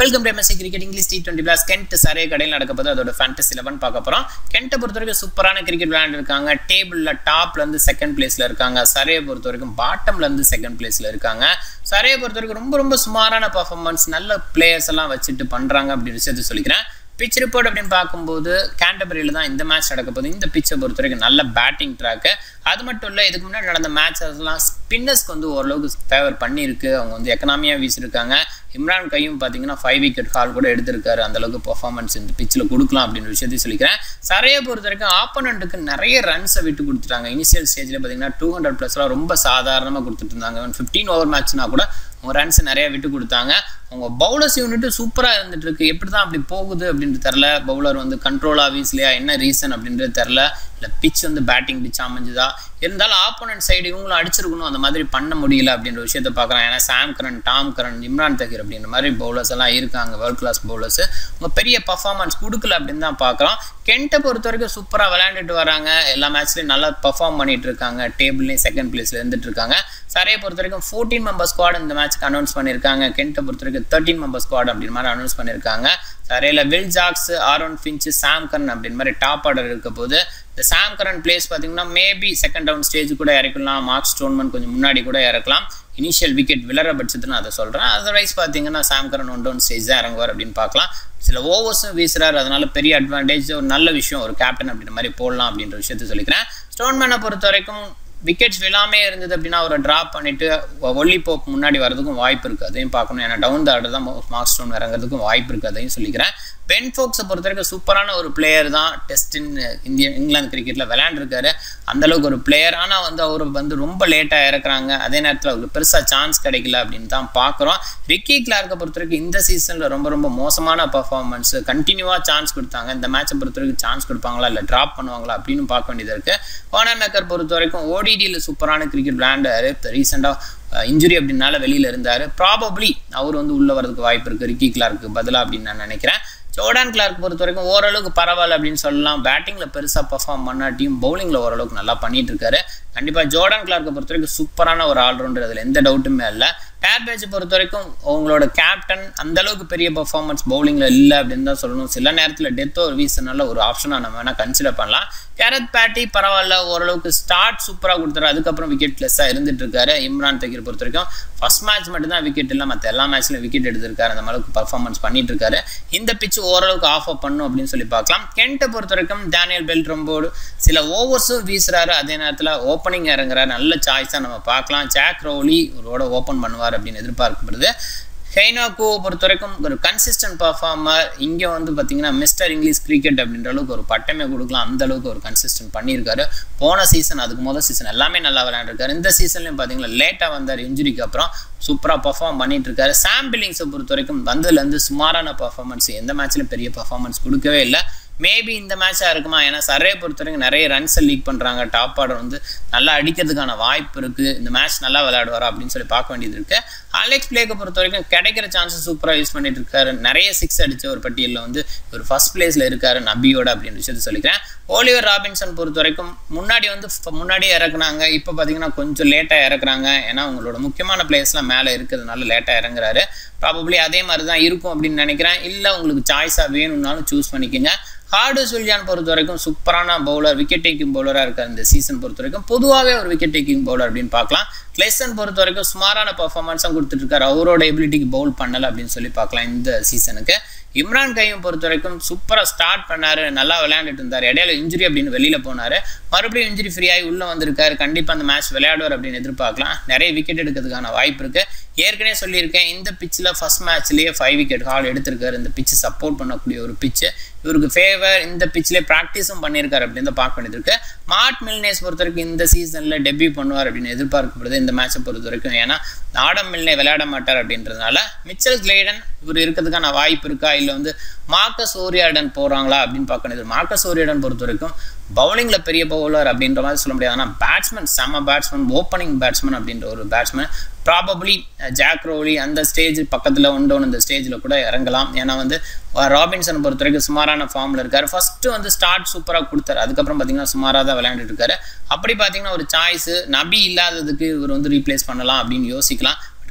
welcome to MSC cricket English T twenty blast Kent Surrey கடையில் நடக்க போது அதோட ஃபேண்டஸ் லெவன் பார்க்க போகிறோம் கென்ட்டை பொறுத்த வரைக்கும் சூப்பரான கிரிக்கெட் விளையாண்டுருக்காங்க டேபிளில் டாப்ல இருந்து செகண்ட் பிளேஸில் இருக்காங்க சரையை பொறுத்த வரைக்கும் பாட்டம்ல இருந்து செகண்ட் பிளேஸில் இருக்காங்க சரையை பொறுத்த வரைக்கும் ரொம்ப ரொம்ப சுமாரான பர்ஃபார்மன்ஸ் நல்ல பிளேயர்ஸ் எல்லாம் வச்சுட்டு பண்ணுறாங்க அப்படின்னு விஷயத்தை சொல்லிக்கிறேன் பிச் ரிப்போர்ட் அப்படின்னு பார்க்கும்போது கேண்டபரியில் தான் இந்த மேட்ச் நடக்க போகுது இந்த பிச்சை பொறுத்த வரைக்கும் நல்ல பேட்டிங் ட்ராக்கு அது மட்டும் இல்லை இதுக்கு முன்னாடி நடந்த மேட்சஸ்லாம் ஸ்பின்னர்ஸ்க்கு வந்து ஓரளவுக்கு ஃபேவர் பண்ணியிருக்கு அவங்க வந்து எக்கனாமியாக வீசிருக்காங்க இம்ரான் கையும் பார்த்தீங்கன்னா ஃபைவ் விக்கெட் கால் கூட எடுத்திருக்காரு அந்தளவுக்கு பர்ஃபார்மன்ஸ் இந்த பிச்சில் கொடுக்கலாம் அப்படின்னு விஷயத்தையும் சொல்லிக்கிறேன் சரையை பொறுத்த வரைக்கும் ஆப்போனண்ட்டுக்கு நிறைய ரன்ஸை விட்டு கொடுத்துட்டாங்க இனிஷியல் ஸ்டேஜில் பார்த்தீங்கன்னா டூ ஹண்ட்ரட் ப்ளஸ்லாம் ரொம்ப சாதாரணமாக கொடுத்துட்டு இருந்தாங்க ஃபிஃப்டீன் ஓவர் மேட்ச்னா கூட அவங்க ரன்ஸ் நிறைய விட்டு கொடுத்தாங்க அவங்க பவுலர்ஸ் யூனிட்டு சூப்பராக இருந்துட்டு இருக்கு எப்படி தான் அப்படி போகுது அப்படின்ட்டு தெரில பவுலர் வந்து கண்ட்ரோலாக வீசலையா என்ன ரீசன் அப்படின்றது தெரில இல்லை பிச் வந்து பேட்டிங் பிச் அமைஞ்சுதா இருந்தாலும் ஆப்போனன்ட் சைடு இவங்களும் அடிச்சிருக்கணும் அந்த மாதிரி பண்ண முடியல அப்படின்ற விஷயத்த பார்க்குறேன் ஏன்னா Sam Curran Tom Curran Imran Tahir அப்படின்ற மாதிரி பவுலர்ஸ் எல்லாம் இருக்காங்க வேர்ல்ட் கிளாஸ் பவுலர்ஸ் அவங்க பெரிய பர்ஃபார்மன்ஸ் கொடுக்கல அப்படின்னு தான் பார்க்குறோம் கென்ட்டை பொறுத்த வரைக்கும் சூப்பராக விளையாண்டுட்டு வராங்க எல்லா மேட்ச்லையும் நல்லா பர்ஃபார்ம் பண்ணிட்டு இருக்காங்க டேபிள்லேயும் செகண்ட் பிளேஸில் இருந்துட்டு இருக்காங்க சரையை பொறுத்த வரைக்கும் ஃபோர்டீன் மெம்பர் ஸ்குவாட் இந்த மேட்ச்க்கு அனௌன்ஸ் பண்ணியிருக்காங்க கென்ட்டை பொறுத்த வரைக்கும் தேர்ட்டின் மெம்பர் ஸ்குவாட் அப்படின்ற மாதிரி அனௌன்ஸ் பண்ணியிருக்காங்க சரையில் Will Jacks Aaron Finch Sam Curran அப்படின்ற மாதிரி டாப் ஆர்டர் இருக்க போது இந்த சாம் கரன் பிளேஸ் பார்த்தீங்கன்னா மேபி செகண்ட் டவுன் ஸ்டேஜ் கூட இறக்கலாம் மார்க் ஸ்டோன்மன் கொஞ்சம் முன்னாடி கூட இறக்கலாம் இனிஷியல் விக்கெட் விளர பட்சத்தில் நான் அதை சொல்கிறேன் அதர்வைஸ் பார்த்தீங்கன்னா Sam Curran one down stage தான் இறங்குவார் அப்படின்னு பார்க்கலாம் சில ஓவர்ஸும் வீசுறாரு அதனால பெரிய அட்வான்டேஜ் ஒரு நல்ல விஷயம் ஒரு கேப்டன் அப்படின்ற மாதிரி போடலாம் அப்படின்ற விஷயத்த சொல்லிக்கிறேன் ஸ்டோன்மேனை பொறுத்த வரைக்கும் விக்கெட்ஸ் விழாமே இருந்தது அப்படின்னா அவரை ட்ராப் பண்ணிட்டு ஒல்லி போப் முன்னாடி வரதுக்கும் வாய்ப்பு இருக்குது அதையும் பார்க்கணும் ஏன்னா டவுன் த ஆர்டர் தான் மார்க் ஸ்டோன் இறங்குறதுக்கும் வாய்ப்பு இருக்குது அதையும் சொல்லிக்கிறேன் பென் ஃபோக்ஸை பொறுத்த வரைக்கும் சூப்பரான ஒரு பிளேயர் தான் டெஸ்ட் இன் இந்திய இங்கிலாந்து கிரிக்கெட்டில் விளையாண்டுருக்காரு அந்தளவுக்கு ஒரு பிளேயர் ஆனால் வந்து அவர் வந்து ரொம்ப லேட்டாக இறக்குறாங்க அதே நேரத்தில் அவருக்கு பெருசாக சான்ஸ் கிடைக்கல அப்படின்னு தான் பார்க்குறோம் ரிக்கி கிளார்க்கை பொறுத்த வரைக்கும் இந்த சீசனில் ரொம்ப ரொம்ப மோசமான பர்ஃபார்மன்ஸ் கண்டினியூவாக சான்ஸ் கொடுத்தாங்க இந்த மேட்சை பொறுத்த வரைக்கும் சான்ஸ் கொடுப்பாங்களா இல்லை ட்ராப் பண்ணுவாங்களா அப்படின்னு பார்க்க வேண்டியது இருக்குது வானர் மேக்கர் பொறுத்த வரைக்கும் ஓடிடியில் சூப்பரான கிரிக்கெட் விளையாண்டாரு ரீசெண்டாக இன்ஜுரி அப்படின்னால வெளியில் இருந்தார் ப்ராபப்ளி அவர் வந்து உள்ளே வரதுக்கு வாய்ப்பு இருக்குது ரிக்கி கிளார்க்கு பதிலாக அப்படின்னு நான் நினைக்கிறேன் ஜோர்டான் கிளார்க் பொறுத்த வரைக்கும் ஓரளவுக்கு பரவாயில்ல அப்படின்னு சொல்லலாம் பேட்டிங்கில் பெருசாக பர்ஃபார்ம் பண்ணாட்டியும் பவுலிங்கில் ஓரளவுக்கு நல்லா பண்ணிட்டு இருக்காரு கண்டிப்பாக ஜோர்டான் கிளார்க்கை பொறுத்த வரைக்கும் சூப்பரான ஒரு ஆல்ரவுண்டர் அதில் எந்த டவுட்டுமே இல்லை பேட்பேஜ் பொறுத்த வரைக்கும் அவங்களோட கேப்டன் அந்த அளவுக்கு பெரிய பர்ஃபார்மன்ஸ் பவுலிங்கில் இல்லை அப்படின்னு தான் சொல்லணும் சில நேரத்தில் டெத் ஒரு வீசனால ஒரு ஆப்ஷனாக நம்ம வேணால் கன்சிடர் பண்ணலாம் கேரத் பேட்டி பரவாயில்ல ஓரளவுக்கு ஸ்டார்ட் சூப்பராக கொடுத்தாரு அதுக்கப்புறம் விக்கெட் லெஸ்ஸாக இருந்துட்டு இருக்காரு இம்ரான் தகீர் பொறுத்த வரைக்கும் ஃபர்ஸ்ட் மேட்ச் மட்டும் தான் விக்கெட் இல்லை மற்ற எல்லா மேட்ச்லையும் விக்கெட் எடுத்திருக்காரு அந்த அளவுக்கு பர்ஃபார்மன்ஸ் பண்ணிட்டு இருக்காரு இந்த பிச்சு ஓரளவுக்கு ஆஃப் அப் பண்ணும் அப்படின்னு சொல்லி பார்க்கலாம் கென்ட்டை பொறுத்த வரைக்கும் டேனியல் பெல் ரொம்போடு சில ஓவர்ஸும் வீசுறாரு அதே நேரத்தில் ஓப்பனிங் இறங்குறாரு நல்ல சாய்ஸாக நம்ம பார்க்கலாம் ஜாக் ரோலி ஒருவோட ஓப்பன் பண்ணுவார் அப்படின்னு எதிர்பார்க்கப்படுது ஹெய்னாக்கோ பொறுத்த வரைக்கும் ஒரு கன்சிஸ்டன்ட் பர்ஃபார்மர் இங்கே வந்து பார்த்தீங்கன்னா மிஸ்டர் இங்கிலீஷ் கிரிக்கெட் அப்படின்ற அளவுக்கு ஒரு பட்டமே கொடுக்கலாம் அந்த அளவுக்கு ஒரு கன்சிஸ்டன்ட் பண்ணியிருக்காரு போன சீசன் அதுக்கு முதல் சீசன் எல்லாமே நல்லா விளையாண்டுருக்காரு இந்த சீசன்லையும் பார்த்தீங்கன்னா லேட்டாக வந்தார் இன்ஜுரிக்கு அப்புறம் சூப்பராக பர்ஃபார்ம் பண்ணிட்டு இருக்காரு சாம் பில்லிங்ஸை பொறுத்த வரைக்கும் வந்ததுலேருந்து சுமாரான பர்ஃபார்மன்ஸ் எந்த மேட்ச்லையும் பெரிய பர்ஃபார்மன்ஸ் கொடுக்கவே இல்லை மேபி இந்த மேட்சாக இருக்குமா ஏன்னா சரையை பொறுத்த வரைக்கும் நிறைய ரன்ஸை லீக் பண்ணுறாங்க டாப் ஆர்டர் வந்து நல்லா அடிக்கிறதுக்கான வாய்ப்பு இருக்குது இந்த மேட்ச் நல்லா விளையாடுவாரா அப்படின்னு சொல்லி பார்க்க வேண்டியது இருக்குது அலெக்ஸ் பிளேக்கை பொறுத்த வரைக்கும் கிடைக்கிற சான்சஸ் சூப்பராக யூஸ் பண்ணிட்டு இருக்காரு நிறைய சிக்ஸ் அடிச்ச ஒரு பட்டியலில் வந்து ஒரு ஃபர்ஸ்ட் பிளேஸில் இருக்காரு நபியோட அப்படின்னு விஷயத்த சொல்லிக்கிறேன் ஓலிவர் ராபின்சன் பொறுத்த வரைக்கும் முன்னாடி வந்து முன்னாடியே இறக்குனாங்க இப்போ பார்த்தீங்கன்னா கொஞ்சம் லேட்டாக இறக்குறாங்க ஏன்னா உங்களோட முக்கியமான பிளேஸ்லாம் மேலே இருக்கிறதுனால லேட்டாக இறங்குறாரு ப்ராபப்ளி அதே மாதிரி தான் இருக்கும் அப்படின்னு நினைக்கிறேன் இல்லை உங்களுக்கு சாய்ஸாக வேணும்னாலும் சூஸ் பண்ணிக்கோங்க ஹார்டு சுல்யான் பொறுத்த வரைக்கும் சூப்பரான பவுலர் விக்கெட் டேக்கிங் பவுலராக இருக்கார் இந்த சீசன் பொறுத்த வரைக்கும் பொதுவாகவே ஒரு விக்கெட் டேக்கிங் பவுலர் அப்படின்னு பார்க்கலாம் கிளெசன் பொறுத்த வரைக்கும் சுமாரான பர்ஃபார்மன்ஸும் கொடுத்துட்டு இருக்காரு அவரோட எபிலிட்டிக்கு பவுல் பண்ணலை அப்படின்னு சொல்லி பார்க்கலாம் இந்த சீசனுக்கு இம்ரான் கையும் பொறுத்த வரைக்கும் சூப்பராக ஸ்டார்ட் பண்ணாரு நல்லா விளையாண்டுட்டு இருந்தார் இடையில இன்ஜுரி அப்படின்னு வெளியில் போனார் மறுபடியும் இன்ஜுரி ஃப்ரீயாகி உள்ளே வந்திருக்காரு கண்டிப்பாக அந்த மேட்ச் விளையாடுவார் அப்படின்னு எதிர்பார்க்கலாம் நிறைய விக்கெட் எடுக்கிறதுக்கான வாய்ப்பு இருக்குது ஏற்கனவே சொல்லியிருக்கேன் இந்த பிச்சில் ஃபர்ஸ்ட் மேட்ச்லேயே ஃபைவ் விக்கெட் ஹால் எடுத்திருக்காரு இந்த பிச்சு சப்போர்ட் பண்ணக்கூடிய ஒரு பிச்சு இவருக்கு ஃபேவர் இந்த பிச்சிலே ப்ராக்டிஸும் பண்ணியிருக்காரு அப்படின்னு தான் பார்க்க வேண்டியது இருக்கு மார்ட் மில்னேஸ் பொறுத்த வரைக்கும் இந்த சீசனில் டெபியூ பண்ணுவார் அப்படின்னு எதிர்பார்க்கப்படுது இந்த மேட்சை பொறுத்த வரைக்கும் ஏன்னா ஆடம் மில்னே விளையாட மாட்டார் அப்படின்றதுனால மிச்சல் கிளேடன் இவர் இருக்கிறதுக்கான வாய்ப்பு இருக்கா இல்லை வந்து மார்க்கஸ் ஓரியாடன் போகிறாங்களா அப்படின்னு பார்க்க வேண்டியது மார்க்கஸ் ஓரியாடன் பொறுத்த வரைக்கும் பவுலிங்கில் பெரிய பவுலர் அப்படின்ற மாதிரி சொல்ல முடியாது ஆனால் பேட்ஸ்மேன் செம்ம பேட்ஸ்மேன் ஓப்பனிங் பேட்ஸ்மேன் அப்படின்ற ஒரு பேட்ஸ்மேன் ப்ராபப்ளி ஜாக் ரோலி அந்த ஸ்டேஜ் பக்கத்தில் ஒன் டவுன் இந்த ஸ்டேஜில் கூட இறங்கலாம் ஏன்னா வந்து ராபின்சன் பொறுத்த வரைக்கும் சுமாரான ஃபார்மில் இருக்கார் ஃபஸ்ட்டு வந்து ஸ்டார்ட் சூப்பராக கொடுத்தாரு அதுக்கப்புறம் பார்த்தீங்கன்னா சுமாராக தான் விளையாண்டுட்டு இருக்காரு அப்படி பார்த்தீங்கன்னா ஒரு சாய்ஸு நபி இல்லாததுக்கு இவர் வந்து ரீப்ளேஸ் பண்ணலாம் அப்படின்னு யோசிக்கலாம்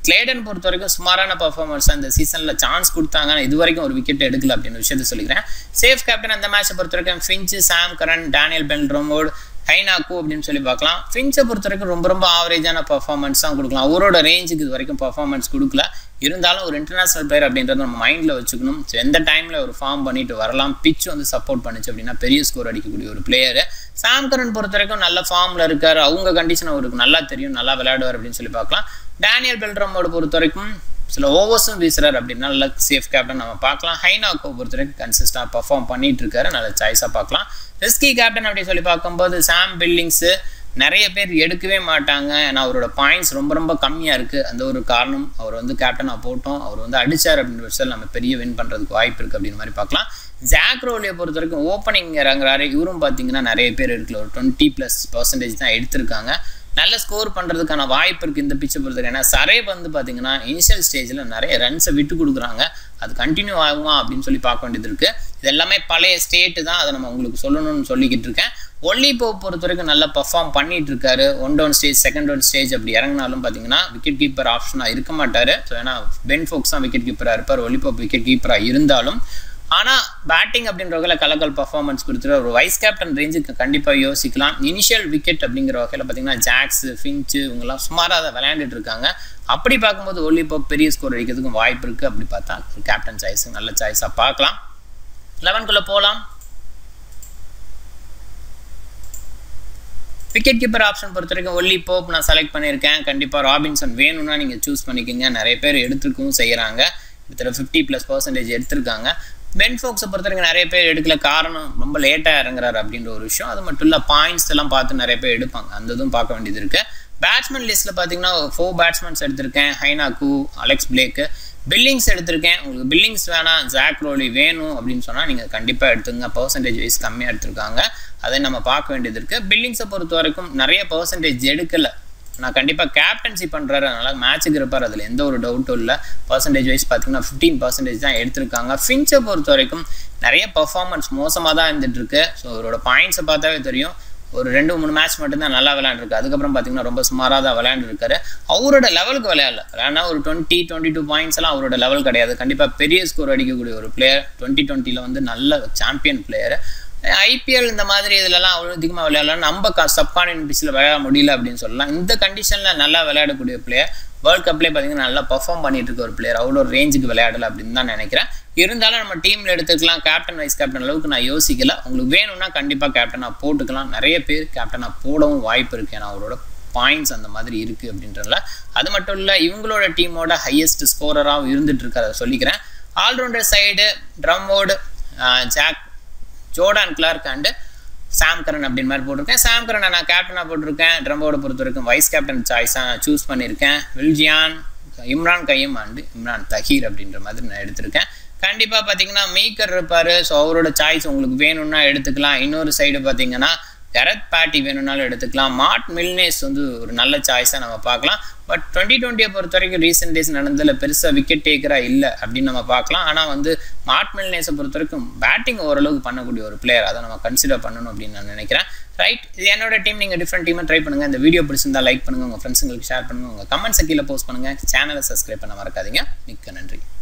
கிளேடன் பொறுத்த வரைக்கும் சுமாரான பர்ஃபார்மன்ஸ் அந்த சீசனில் சான்ஸ் கொடுத்தாங்க ஆனால் இது வரைக்கும் ஒரு விக்கெட் எடுக்கல அப்படின்னு விஷயத்த சொல்லிக்கிறேன் சேஃப் கேப்டன் அந்த மேட்சை பொறுத்த வரைக்கும் Finch Sam Curran Daniel Bell Drummond ஹைனாக்கு அப்படின்னு சொல்லி பார்க்கலாம் ஃபின்ச்சை பொறுத்த வரைக்கும் ரொம்ப ரொம்ப ஆவரேஜான பர்ஃபார்மன்ஸ் தான் கொடுக்கலாம் அவரோட ரேஞ்சுக்கு இது வரைக்கும் பர்ஃபார்மன்ஸ் கொடுக்கல இருந்தாலும் ஒரு இன்டர்நேஷனல் பிளேயர் அப்படின்றத நம்ம மைண்டில் வச்சுக்கணும் ஸோ எந்த டைமில் ஒரு ஃபார்ம் பண்ணிட்டு வரலாம் பிச் வந்து சப்போர்ட் பண்ணுச்சு அப்படின்னா பெரிய ஸ்கோர் அடிக்கக்கூடிய ஒரு பிளேயர் சாம்கரன் பொறுத்த வரைக்கும் நல்ல ஃபார்மில் இருக்கார் அவங்க கண்டிஷன் அவருக்கு நல்லா தெரியும் நல்லா விளையாடுவார் அப்படின்னு சொல்லி பார்க்கலாம் டேனியல் பெல்ட்ரமோட பொறுத்த வரைக்கும் சில ஓவர்ஸும் வீசுறாரு அப்படின்னா நல்ல சேஃப் கேப்டன் நம்ம பார்க்கலாம் ஹைனாக்கோ பொறுத்த வரைக்கும் கன்சிஸ்டாக பர்ஃபார்ம் பண்ணிட்டு இருக்காரு நல்ல சாய்ஸாக பார்க்கலாம் ரிஸ்கி கேப்டன் அப்படின்னு சொல்லி பார்க்கும்போது சாம் பில்லிங்ஸு நிறைய பேர் எடுக்கவே மாட்டாங்க ஏன்னா அவரோட பாயிண்ட்ஸ் ரொம்ப ரொம்ப கம்மியாக இருக்குது அந்த ஒரு காரணம் அவர் வந்து கேப்டனாக போட்டோம் அவர் வந்து அடிச்சார் அப்படின்ற விஷயம் நம்ம பெரிய வின் பண்ணுறதுக்கு வாய்ப்பு இருக்குது அப்படின்னு மாதிரி பார்க்கலாம் ஜாக் ரோலியை பொறுத்த வரைக்கும் ஓப்பனிங் இறங்குறாரு இவரும் பார்த்தீங்கன்னா நிறைய பேர் எடுக்கல ஒரு டுவெண்ட்டி ப்ளஸ் பர்சன்டேஜ் தான் எடுத்திருக்காங்க நல்ல ஸ்கோர் பண்ணுறதுக்கான வாய்ப்பு இருக்குது இந்த பிச்சை பொறுத்தவரைக்கும் ஏன்னா சரே வந்து பார்த்தீங்கன்னா இனிஷியல் ஸ்டேஜில் நிறைய ரன்ஸை விட்டு கொடுக்குறாங்க அது கண்டினியூ ஆகுமா அப்படின்னு சொல்லி பார்க்க வேண்டியது இருக்குது இது எல்லாமே பழைய ஸ்டேட்டு தான் அதை நம்ம உங்களுக்கு சொல்லணும்னு சொல்லிக்கிட்டு இருக்கேன் ஒல்லி போ பொறுத்த வரைக்கும் நல்லா பர்ஃபார்ம் பண்ணிட்டு இருக்காரு one down stage second down stage அப்படி இறங்கினாலும் பார்த்தீங்கன்னா விக்கெட் கீப்பர் ஆப்ஷனாக இருக்க மாட்டார் ஸோ ஏன்னா பென் ஃபோக்ஸ் தான் விக்கெட் கீப்பராக இருப்பார் ஒலிபோப் விக்கெட் கீப்பராக இருந்தாலும் ஆனால் பேட்டிங் அப்படின்ற வகையில் கலக்கல் பர்ஃபார்மன்ஸ் கொடுத்துட்டு ஒரு வைஸ் கேப்டன் ரேஞ்சுக்கு கண்டிப்பாக யோசிக்கலாம் இனிஷியல் விக்கெட் அப்படிங்கிற வகையில் பார்த்தீங்கன்னா ஜாக்ஸ் ஃபின்ச்சு இவங்கெல்லாம் சுமாராக அதை விளையாண்டுட்டு இருக்காங்க அப்படி பார்க்கும்போது ஒலிபோ பெரிய ஸ்கோர் அடிக்கிறதுக்கும் வாய்ப்பு இருக்குது அப்படி பார்த்தா ஒரு கேப்டன் சாய்ஸ் நல்ல சாய்ஸாக பார்க்கலாம் லெவன்குள்ளே போகலாம் விக்கெட் கீப்பர் ஆப்ஷன் பொறுத்த வரைக்கும் ஒல்லி போப் நான் செலக்ட் பண்ணியிருக்கேன் கண்டிப்பாக ராபின்சன் வேணும்னா நீங்கள் சூஸ் பண்ணிக்கோங்க நிறைய பேர் எடுத்துருக்கவும் செய்கிறாங்க கிட்டத்தட்ட ஃபிஃப்டி ப்ளஸ் பர்சன்டேஜ் எடுத்திருக்காங்க பென் ஃபோக்ஸை பொறுத்த வரைக்கும் நிறைய பேர் எடுக்கல காரணம் ரொம்ப லேட்டாக இறங்குறாரு அப்படின்ற ஒரு விஷயம் அது மட்டும் இல்லை பாயிண்ட்ஸ் எல்லாம் பார்த்து நிறைய பேர் எடுப்பாங்க அந்த இதுவும் பார்க்க வேண்டியது இருக்குது பேட்ஸ்மேன் லிஸ்ட்டில் பார்த்தீங்கன்னா ஃபோர் பேட்ஸ்மேன்ஸ் எடுத்திருக்கேன் ஹைனாக்கு அலெக்ஸ் பிளேக்கு பில்லிங்ஸ் எடுத்திருக்கேன் உங்களுக்கு பில்லிங்ஸ் வேணாம் ஜாக் ரோலி வேணும் அப்படின்னு சொன்னால் நீங்கள் கண்டிப்பாக எடுத்துங்க பர்சன்டேஜ் வைஸ் கம்மியாக எடுத்திருக்காங்க அதை நம்ம பார்க்க வேண்டியது இருக்குது பில்லிங்ஸை பொறுத்த வரைக்கும் நிறைய பர்சன்டேஜ் எடுக்கலை நான் கண்டிப்பாக கேப்டன்சி பண்ணுறாரு அதனால் மேட்சுக்கு இருப்பார் அதில் எந்த ஒரு டவுட்டும் இல்லை பர்சன்டேஜ் வைஸ் பார்த்தீங்கன்னா ஃபிஃப்டீன் பர்சன்டேஜ் தான் எடுத்திருக்காங்க ஃபின்ச்சை பொறுத்த வரைக்கும் நிறைய பர்ஃபார்மன்ஸ் மோசமாக தான் இருந்துட்டு இருக்கு ஸோ அவரோட பாயிண்ட்ஸை பார்த்தாவே தெரியும் ஒரு ரெண்டு மூணு மேட்ச் மட்டும்தான் நல்லா விளையாண்டுருக்கு அதுக்கப்புறம் பார்த்தீங்கன்னா ரொம்ப சுமாராக தான் விளையாண்டுருக்காரு அவரோட லெவலுக்கு விளையாடல விளையாடினா ஒரு டுவெண்ட்டி டுவெண்ட்டி டூ பாயிண்ட்ஸ் எல்லாம் அவரோட லெவல் கிடையாது கண்டிப்பாக பெரிய ஸ்கோர் அடிக்கக்கூடிய ஒரு பிளேயர் டுவெண்ட்டி டுவெண்ட்டியில் வந்து நல்ல சாம்பியன் பிளேயர் ஐபிஎல் இந்த மாதிரி இதுலலாம் அவ்வளோ அதிகமாக விளையாடலாம் நம்ம க சப்கான்டினென்ட் பிச்சில் விளையாட முடியல அப்படின்னு சொல்லலாம் இந்த கண்டிஷனில் நல்லா விளையாடக்கூடிய பிளேயர் வேர்ல்ட் கப்லேயே பார்த்தீங்கன்னா நல்லா பர்ஃபார்ம் பண்ணிட்டு இருக்க ஒரு பிளேயர் அவ்வளோ ரேஞ்சுக்கு விளையாடல அப்படின்னு தான் நினைக்கிறேன் இருந்தாலும் நம்ம டீமில் எடுத்துக்கலாம் கேப்டன் வைஸ் கேப்டன் அளவுக்கு நான் யோசிக்கல உங்களுக்கு வேணும்னா கண்டிப்பாக கேப்டனாக போட்டுக்கலாம் நிறைய பேர் கேப்டனாக போடவும் வாய்ப்பு இருக்குது ஏன்னா அவரோட பாயிண்ட்ஸ் அந்த மாதிரி இருக்குது அப்படின்றதுல அது மட்டும் இல்லை இவங்களோட டீமோட ஹையஸ்ட் ஸ்கோரராகவும் இருந்துட்டு இருக்கார சொல்லிக்கிறேன் ஆல்ரவுண்டர் சைடு ட்ரம்மோடு Jack Jordan Clark and Sam Curran அப்படின்னு மாதிரி போட்டிருக்கேன் சாம் கரனை நான் கேப்டனாக போட்டிருக்கேன் ட்ரம்போட பொறுத்த வரைக்கும் வைஸ் கேப்டன் சாய்ஸாக நான் சூஸ் பண்ணியிருக்கேன் வில்ஜியான் இம்ரான் கையம் அண்டு இம்ரான் தஹீர் அப்படின்ற மாதிரி நான் எடுத்திருக்கேன் கண்டிப்பாக பார்த்தீங்கன்னா மீக்கர் இருப்பார் ஸோ அவரோட சாய்ஸ் உங்களுக்கு வேணும்னா எடுத்துக்கலாம் இன்னொரு சைடு பார்த்தீங்கன்னா கரத் பேட்டி வேணும்னாலும் எடுத்துக்கலாம் மார்ட் மில்னேஸ் வந்து ஒரு நல்ல சாய்ஸாக நம்ம பார்க்கலாம் பட் டுவெண்ட்டி டுவெண்ட்டியை பொறுத்த வரைக்கும் ரீசெண்ட் டேஸ் நடந்ததில் பெருசாக விக்கெட் டேக்கராக இல்லை அப்படின்னு நம்ம பார்க்கலாம் ஆனால் வந்து மார்ட் மில்னேஸை பொறுத்த வரைக்கும் பேட்டிங் ஓரளவுக்கு பண்ணக்கூடிய ஒரு பிளேயர் அதை நம்ம கன்சிடர் பண்ணணும் அப்படின்னு நான் நினைக்கிறேன் ரைட் இது என்னோட டீம் நீங்கள் டிஃப்ரெண்ட் டீமை ட்ரை பண்ணுங்கள் இந்த வீடியோ பிடிச்சிருந்தா லைக் பண்ணுங்கள் உங்கள் ஃப்ரெண்ட்ஸுங்களுக்கு ஷேர் பண்ணுங்கள் உங்கள் கமெண்ட்ஸை கீழே போஸ்ட் பண்ணுங்கள் சேனலை சப்ஸ்கிரைப் பண்ண மறக்காதீங்க மிக்க நன்றி